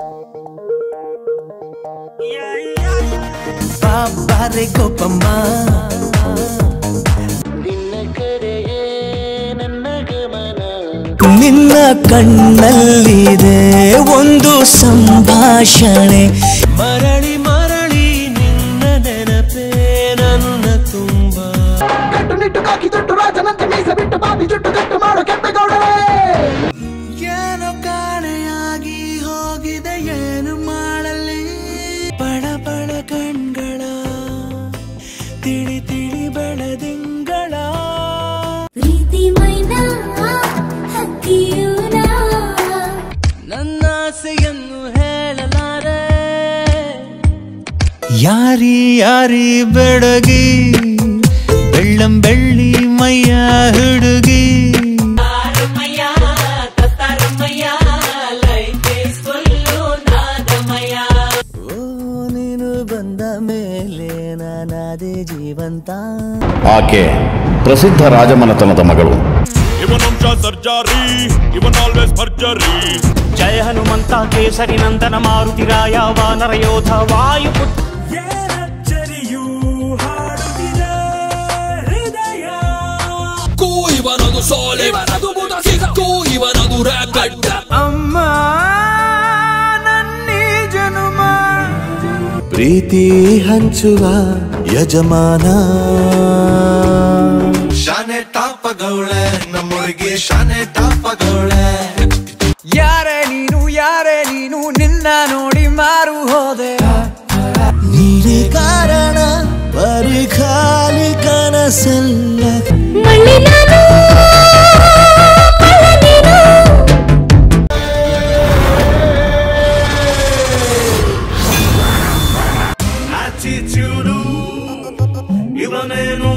ಬಾಬಾರೆ ಕೋಪಮ್ಮ ನಿನ್ನ ಕಣ್ಣಲ್ಲಿದೆ ಒಂದು ಸಂಭಾಷಣೆ ಮರಳಿ ಮರಳಿ ನಿನ್ನ ನೆನಪೇ ನನ್ನ ತುಂಬ ಕಟ್ಟುನಿಟ್ಟು ಕಾಕಿ ತೊಟ್ಟು ರಾಜನಂತೆ ಮೀಸ ಬಿಟ್ಟು ಬಾಬಿ ಜುಟ್ಟು ಕಟ್ಟು ಮಾಡು ಕೆಂಪೇಗೌಡರೇ ಏನೋ ಕಾಣೆಯಾಗಿ ಹೋಗಿದೆ ಏನು ಮಾಡಲಿ ಬಡ ಬಡ ಕಣ್ಗಳ ತಿಳಿ ತಿಳಿ ಬೆಳದಿಂಗಳ ಪ್ರೀತಿ ಮೈನಾ ಹಕ್ಕಿಯೂನ ನನ್ನ ಆಸೆಯನ್ನು ಹೇಳಲಾರೆ ಯಾರಿ ಯಾರಿ ಬೆಡಗಿ ಬೆಳ್ಳಂ ಬೆಳ್ಳಿ ಮೈಯ ಹುಡುಗಿ ಓ ನೀನು ಬಂದ ಮೇಲೆ ನಾನಾದೆ ಜೀವಂತ ಆಕೆ ಪ್ರಸಿದ್ಧ ರಾಜಮನೆತನದ ಮಗಳು ಇವನಂಶ ಸರ್ಜಾರಿ ಇವನ್ ಆಲ್ವೇಸ್ ಭರ್ಜರಿ ಜಯ ಹನುಮಂತ ಕೇಸರಿ ನಂದನ ಮಾರುತಿ ರಾಯ ವಾನರ ಯೋಧ ವಾಯುಪುತ್ರ ಅಮ್ಮ ನನ್ನಿ ಜನುಮ ಪ್ರೀತಿ ಹಂಚುವ ಯಜಮಾನ ಶಾನೆ ಟಾಪಗೌಳೆ ನಮ್ಮೂರಿಗೆ ಶಾನೆ ಟಾಪಗೌಳೆ ಯಾರೇ ನೀನು ಯಾರೇ ನೀನು ನಿನ್ನ ನೋಡಿ ಮಾರು ಹೋದೆ ನೀನೇ ಕಾರಣ ಬರೀ ಖಾಲಿ ಕನಸಲ್ಲ ಮಳ್ಳಿ ನಾನು ಮಳ್ಳ ನೀನು ಆಟಿಟ್ಯೂಡು ಇವನೇನು